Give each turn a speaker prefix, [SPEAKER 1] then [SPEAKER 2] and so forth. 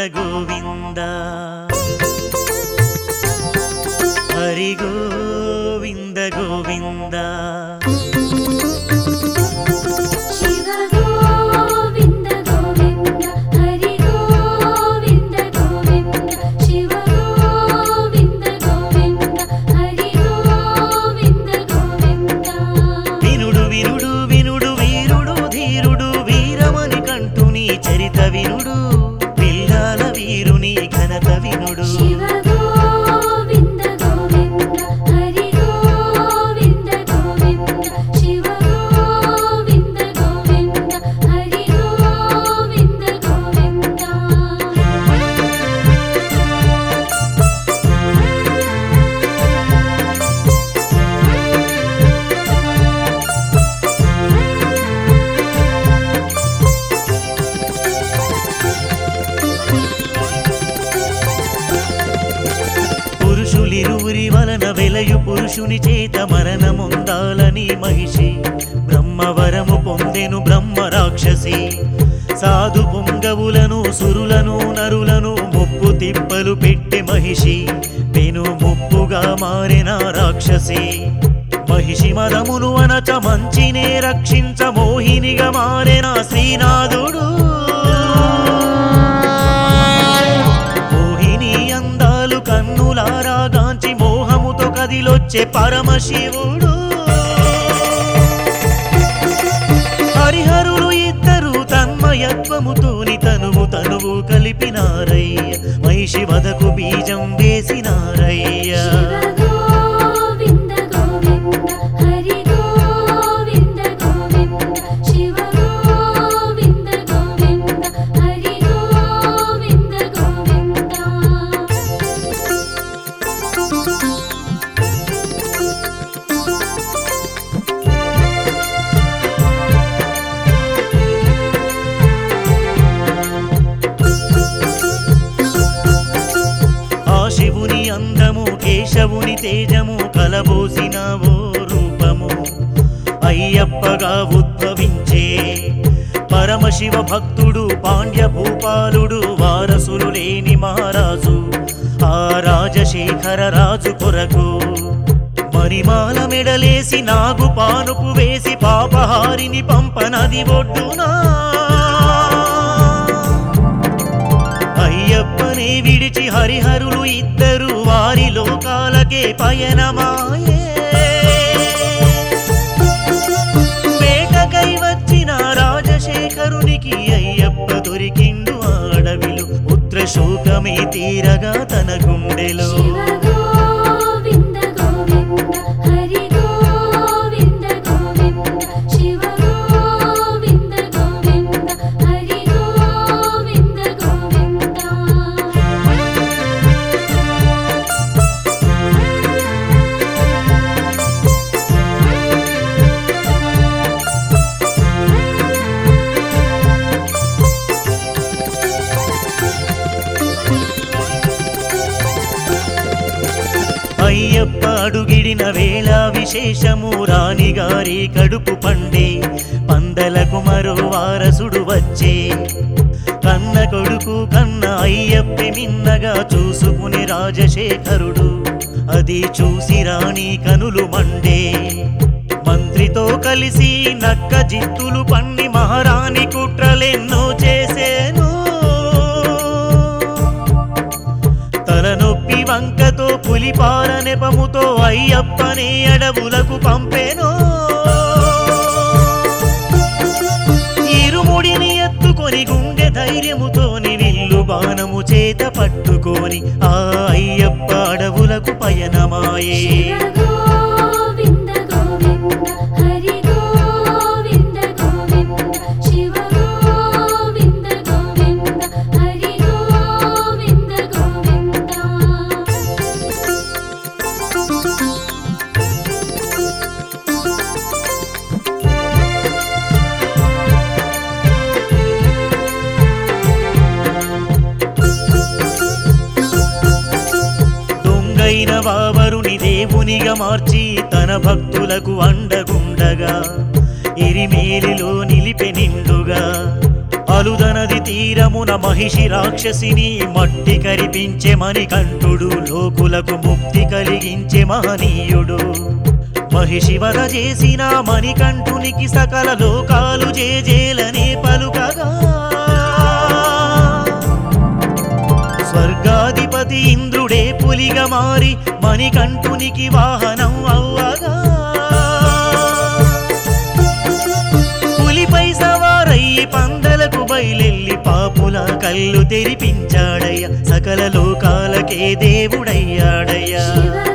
[SPEAKER 1] గోవింద హరి గోవింద గోవింద
[SPEAKER 2] శివ గోవింద గోవింద హరి గోవింద గోవింద శివ గోవింద గోవింద హరి గోవింద గోవింద
[SPEAKER 1] వినుడు వినుడు వినుడు వీరుడు ధీరుడు వీరమని కంటూ నీ చరిత వినుడు పిల్లాల వీరుని ఘనత వినుడు
[SPEAKER 2] శివ గోవింద గోవింద హరి గోవింద గోవింద శివ గోవింద గోవింద హరి గోవింద గోవింద
[SPEAKER 1] పురుషులిరువురి వలన వెలయు పురుషుని చేత మరణముందాలని మహిషి బ్రహ్మవరము పొందెను బ్రహ్మ రాక్షసి సాధు పొంగవులను సురులను నరులను ముప్పు తిప్పలు పెట్టె మహిషి పెను ముప్పుగా మారిన రాక్షసి మహిషి మదమును అనచ మంచినే రక్షించ మోహినిగా మారిన శ్రీనాథుడు మోహిని అందాలు కన్నులారా గాంచి మోహముతో కదిలొచ్చే పరమశివుడు హరిహరులు ఇద్దరు తన్మయత్వముతోని తనువు తనువు కలిపినారయ్య మహిషి వదకు బీజం వేసినారయ్య
[SPEAKER 2] శివ గోవింద గోవింద హరి గోవింద గోవింద శివ గోవింద గోవింద హరి గోవింద గోవింద
[SPEAKER 1] ఆ శివుని అందము కేశవుని తేజము కలబోసిన ఓ రూపము అయ్యప్పగా ఉద్భవించే పరమశివ భక్తుడు పాండ్య భూపాలుడు వారసులు లేని మహారాజు ఆ రాజశేఖర రాజు కొరకు మరిమాల మెడలేసి నాగు పానుపు వేసి పాపహారిని పంపనది ఒడ్డునా అయ్యప్పనే విడిచి హరిహరులు ఇద్దరు వారి లోకాలకే పయనమాయే వేటకై వచ్చిన రాజశేఖరునికి అయ్యప్ప దొరికిండు అడవిలు పుత్ర శోకమే తీరగా తన గుండెలో
[SPEAKER 2] శివ గోవింద గోవింద హరి గోవింద గోవింద శివ గోవింద గోవింద హరి గోవింద గోవింద
[SPEAKER 1] అయ్యప్ప అడుగిడిన వేళ విశేషము రాణిగారి కడుపు పండే పందలకు మరో వారసుడు వచ్చే కన్న కొడుకు కన్న అయ్యప్ప మిన్నగా చూసుకుని రాజశేఖరుడు అది చూసి రాణి కనులు మండే మంత్రితో కలిసి నక్క జిత్తులు పన్ని మహారాణి కుట్రలెన్నో చేసేను తలనొప్పి వంకతో పులిపాల నెపముతో అయ్యప్పనే అడవులకు పంపెను ఇరుముడిని ఎత్తుకొని గుండె ధైర్యముతోని విల్లు బాణము చేత పట్టుకొని ఆ అయ్యప్ప అడవులకు పయనమాయే
[SPEAKER 2] శివ గోవింద గోవింద హరి గోవింద గోవింద శివ గోవింద గోవింద హరి గోవింద గోవింద
[SPEAKER 1] దొంగైన వావరుని దేవునిగా మార్చి తన భక్తులకు అండగుండగా ఎరిమేలిలో నిలిపె నిండుగా మాలుదనది తీరమున మహిషి రాక్షసిని మట్టి కరిపించే మణికంఠుడు లోకులకు ముక్తి కలిగించే మహనీయుడు మహిషి వద చేసిన మణికంఠునికి సకల లోకాలు జేజేలనే పలుకగా స్వర్గాధిపతి ఇంద్రుడే పులిగా మారి మణికంఠునికి వాహనం అవ్వగా పులిపై సవారయ్యి పందలకు బయలెల్లి పాపుల కళ్ళు తెరిపించాడయ్య సకల లోకాలకే దేవుడయ్యాడయ్యా
[SPEAKER 2] శివ